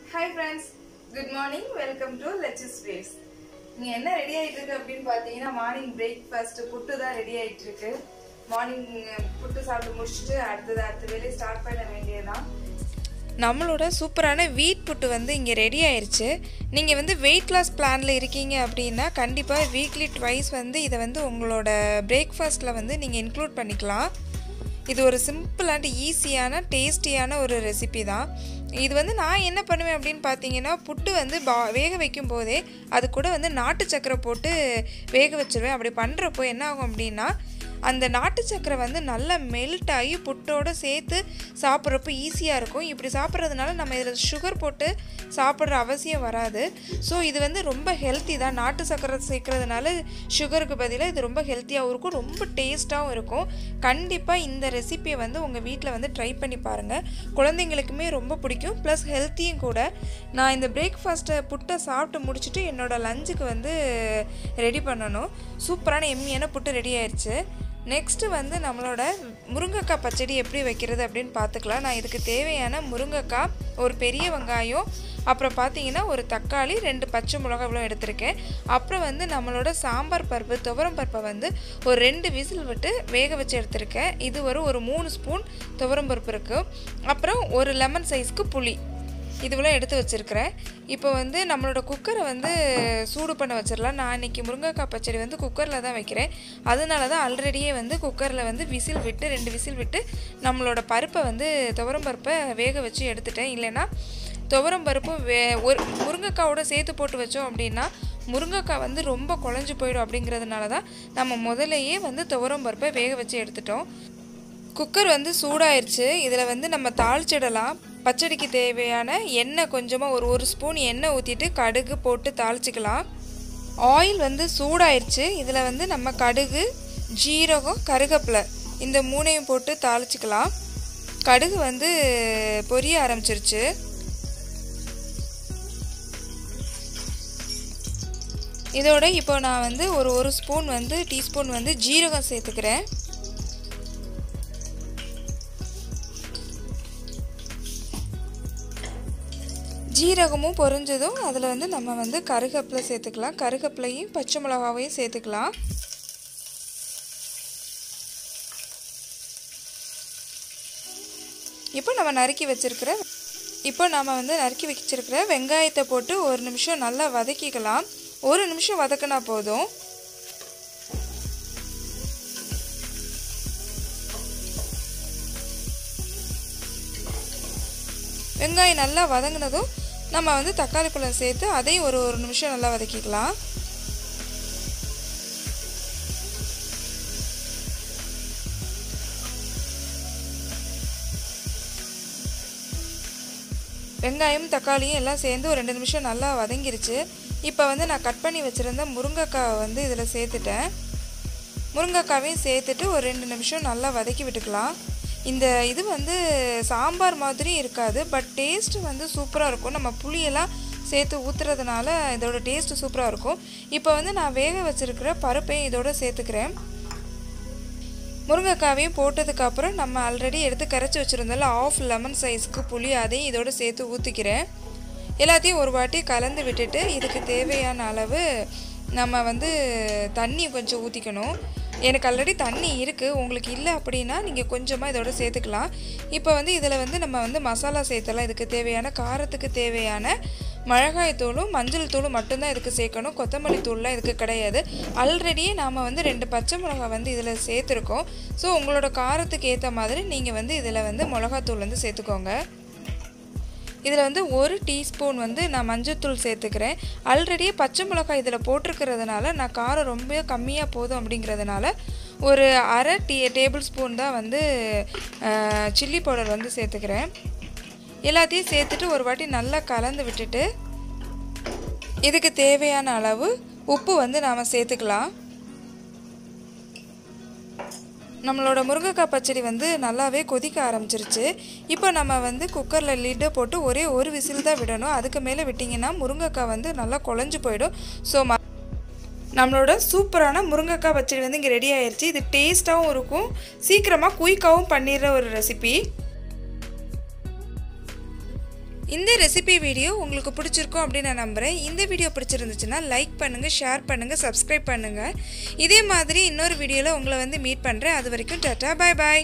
hi friends good morning welcome to லெச்சஸ் waves இங்கே என்ன ரெடி ஆயிட்டு இருக்கு அப்படின்னு பார்த்தீங்கன்னா மார்னிங் பிரேக்ஃபாஸ்ட் புட்டு தான் ரெடி ஆயிட்டு இருக்கு மார்னிங் புட்டு சாப்பிட்டு முடிச்சுட்டு அடுத்தது அடுத்த வேலையை ஸ்டார்ட் பண்ண வேண்டியதுதான் நம்மளோட சூப்பரான வீட் புட்டு வந்து இங்கே ரெடி ஆயிருச்சு நீங்கள் வந்து வெயிட் லாஸ் பிளானில் இருக்கீங்க அப்படின்னா கண்டிப்பாக வீக்லி ட்வைஸ் வந்து இதை வந்து உங்களோட பிரேக்ஃபாஸ்ட்டில் வந்து நீங்கள் இன்க்ளூட் பண்ணிக்கலாம் இது ஒரு சிம்பிள் அண்ட் ஈஸியான டேஸ்டியான ஒரு ரெசிபி தான் இது வந்து நான் என்ன பண்ணுவேன் அப்படின்னு பார்த்தீங்கன்னா புட்டு வந்து பா வேக வைக்கும் போதே அது கூட வந்து நாட்டு சக்கரை போட்டு வேக வச்சிருவேன் அப்படி பண்ணுறப்போ என்ன ஆகும் அப்படின்னா அந்த நாட்டு சக்கரை வந்து நல்லா மெல்ட் ஆகி புட்டோட சேர்த்து சாப்பிட்றப்போ ஈஸியாக இருக்கும் இப்படி சாப்பிட்றதுனால நம்ம இதில் சுகர் போட்டு சாப்பிட்ற அவசியம் வராது ஸோ இது வந்து ரொம்ப ஹெல்த்தி தான் நாட்டு சக்கரை சேர்க்கறதுனால சுகருக்கு பதிலாக இது ரொம்ப ஹெல்த்தியாகவும் இருக்கும் ரொம்ப டேஸ்ட்டாகவும் இருக்கும் கண்டிப்பாக இந்த ரெசிபியை வந்து உங்கள் வீட்டில் வந்து ட்ரை பண்ணி பாருங்கள் குழந்தைங்களுக்குமே ரொம்ப பிடிக்கும் ப்ளஸ் ஹெல்த்தியும் கூட நான் இந்த பிரேக்ஃபாஸ்ட்டை புட்டை சாப்பிட்டு முடிச்சுட்டு என்னோடய லஞ்சுக்கு வந்து ரெடி பண்ணணும் சூப்பரான எம்மியான புட்டு ரெடி ஆயிடுச்சு நெக்ஸ்ட்டு வந்து நம்மளோட முருங்கைக்காய் பச்சடி எப்படி வைக்கிறது அப்படின்னு பார்த்துக்கலாம் நான் இதுக்கு தேவையான முருங்கைக்காய் ஒரு பெரிய வெங்காயம் அப்புறம் பார்த்தீங்கன்னா ஒரு தக்காளி ரெண்டு பச்சை மிளகாய் இவ்வளோ எடுத்திருக்கேன் அப்புறம் வந்து நம்மளோட சாம்பார் பருப்பு துவரம் பருப்பை வந்து ஒரு ரெண்டு விசில் விட்டு வேக வச்சு எடுத்திருக்கேன் இது ஒரு ஒரு மூணு ஸ்பூன் துவரம் பருப்பு இருக்குது அப்புறம் ஒரு லெமன் சைஸ்க்கு புளி இதுவெல்லாம் எடுத்து வச்சுருக்கிறேன் இப்போ வந்து நம்மளோட குக்கரை வந்து சூடு பண்ண வச்சிடலாம் நான் இன்றைக்கி முருங்கைக்காய் பச்சடி வந்து குக்கரில் தான் வைக்கிறேன் அதனால தான் ஆல்ரெடியே வந்து குக்கரில் வந்து விசில் விட்டு ரெண்டு விசில் விட்டு நம்மளோட பருப்பை வந்து துவரம் பருப்பை வேக வச்சு எடுத்துட்டேன் இல்லைன்னா துவரம் பருப்பும் வே ஒரு முருங்கைக்காவோட சேர்த்து போட்டு வச்சோம் அப்படின்னா முருங்கைக்காய் வந்து ரொம்ப குழஞ்சி போயிடும் அப்படிங்கிறதுனால தான் நம்ம முதலையே வந்து துவரம் பருப்பை வேக வச்சு எடுத்துட்டோம் குக்கர் வந்து சூடாயிருச்சு இதில் வந்து நம்ம தாளிச்சிடலாம் பச்சடிக்கு தேவையான எண்ணெய் கொஞ்சமாக ஒரு ஒரு ஸ்பூன் எண்ணெய் ஊற்றிட்டு கடுகு போட்டு தாளிச்சிக்கலாம் ஆயில் வந்து சூடாயிருச்சு இதில் வந்து நம்ம கடுகு ஜீரகம் கருகப்பிலை இந்த மூணையும் போட்டு தாளிச்சிக்கலாம் கடுகு வந்து பொரிய ஆரம்பிச்சிருச்சு இதோட இப்போ நான் வந்து ஒரு ஒரு ஸ்பூன் வந்து டீஸ்பூன் வந்து ஜீரகம் சேர்த்துக்கிறேன் ஜீரகமும் பொரிஞ்சதும் அதில் வந்து நம்ம வந்து கருகப்பிலை சேர்த்துக்கலாம் கருகப்பிலையும் பச்சை மிளகாவையும் சேர்த்துக்கலாம் இப்போ நம்ம நறுக்கி வச்சிருக்கிற இப்போ நம்ம வந்து நறுக்கி வச்சிருக்கிற வெங்காயத்தை போட்டு ஒரு நிமிஷம் நல்லா வதக்கிக்கலாம் ஒரு நிமிஷம் வதக்கினா போதும் வெங்காயம் நல்லா வதங்கினதும் நம்ம வந்து தக்காளி பழம் சேர்த்து அதையும் ஒரு ஒரு நிமிஷம் நல்லா வதக்கிக்கலாம் வெங்காயம் தக்காளியும் எல்லாம் சேர்ந்து ஒரு ரெண்டு நிமிஷம் நல்லா வதங்கிருச்சு இப்போ வந்து நான் கட் பண்ணி வச்சுருந்த முருங்கைக்காவை வந்து இதில் சேர்த்துட்டேன் முருங்கைக்காவையும் சேர்த்துட்டு ஒரு ரெண்டு நிமிஷம் நல்லா வதக்கி விட்டுக்கலாம் இந்த இது வந்து சாம்பார் மாதிரி இருக்காது பட் டேஸ்ட் வந்து சூப்பராக இருக்கும் நம்ம புளியெல்லாம் சேர்த்து ஊற்றுறதுனால இதோட டேஸ்ட்டு சூப்பராக இருக்கும் இப்போ வந்து நான் வேக வச்சுருக்கிற பருப்பையும் இதோட சேர்த்துக்கிறேன் முருங்கைக்காவையும் போட்டதுக்கப்புறம் நம்ம ஆல்ரெடி எடுத்து கரைச்சி வச்சுருந்தால ஆஃப் லெமன் சைஸ்க்கு புளி அதையும் இதோட சேர்த்து ஊற்றிக்கிறேன் எல்லாத்தையும் ஒரு வாட்டி கலந்து விட்டுட்டு இதுக்கு தேவையான அளவு நம்ம வந்து தண்ணி கொஞ்சம் ஊற்றிக்கணும் எனக்கு ஆல்ரெடி தண்ணி இருக்குது உங்களுக்கு இல்லை அப்படின்னா நீங்கள் கொஞ்சமாக இதோட சேர்த்துக்கலாம் இப்போ வந்து இதில் வந்து நம்ம வந்து மசாலா சேர்த்தலாம் இதுக்கு தேவையான காரத்துக்கு தேவையான மிளகாய் தூளும் மஞ்சள் தூளும் மட்டும்தான் இதுக்கு சேர்க்கணும் கொத்தமல்லி தூள்லாம் இதுக்கு கிடையாது ஆல்ரெடியே நாம் வந்து ரெண்டு பச்சை மிளகாய் வந்து இதில் சேர்த்துருக்கோம் ஸோ உங்களோட காரத்துக்கு ஏற்ற மாதிரி நீங்கள் வந்து இதில் வந்து மிளகாத்தூள் வந்து சேர்த்துக்கோங்க இதில் வந்து ஒரு டீஸ்பூன் வந்து நான் மஞ்சத்தூள் சேர்த்துக்கிறேன் ஆல்ரெடியே பச்சை மிளகாய் இதில் போட்டிருக்கிறதுனால நான் காரம் ரொம்ப கம்மியாக போதும் அப்படிங்கிறதுனால ஒரு அரை டீ டேபிள் ஸ்பூன் தான் வந்து சில்லி பவுடர் வந்து சேர்த்துக்கிறேன் எல்லாத்தையும் சேர்த்துட்டு ஒரு வாட்டி நல்லா கலந்து விட்டுட்டு இதுக்கு தேவையான அளவு உப்பு வந்து நாம் சேர்த்துக்கலாம் நம்மளோட முருங்கைக்காய் பச்சடி வந்து நல்லாவே கொதிக்க ஆரம்பிச்சிருச்சு இப்போ நம்ம வந்து குக்கரில் லிட்டை போட்டு ஒரே ஒரு விசில் தான் விடணும் அதுக்கு மேலே விட்டிங்கன்னா முருங்கைக்காய் வந்து நல்லா குழஞ்சு போயிடும் ஸோ ம நம்மளோட சூப்பரான முருங்கைக்காய் பச்சடி வந்து இங்கே ரெடி ஆயிடுச்சு இது டேஸ்ட்டாகவும் இருக்கும் சீக்கிரமாக குயிக்காகவும் பண்ணிடுற ஒரு ரெசிபி இந்த ரெசிபி வீடியோ உங்களுக்கு பிடிச்சிருக்கும் அப்படின்னு நான் நம்புகிறேன் இந்த வீடியோ பிடிச்சிருந்துச்சுன்னா லைக் பண்ணுங்கள் ஷேர் பண்ணுங்கள் சப்ஸ்கிரைப் பண்ணுங்கள் இதே மாதிரி இன்னொரு வீடியோவில் உங்களை வந்து மீட் பண்ணுறேன் அது வரைக்கும் டாட்டா பாய் பாய்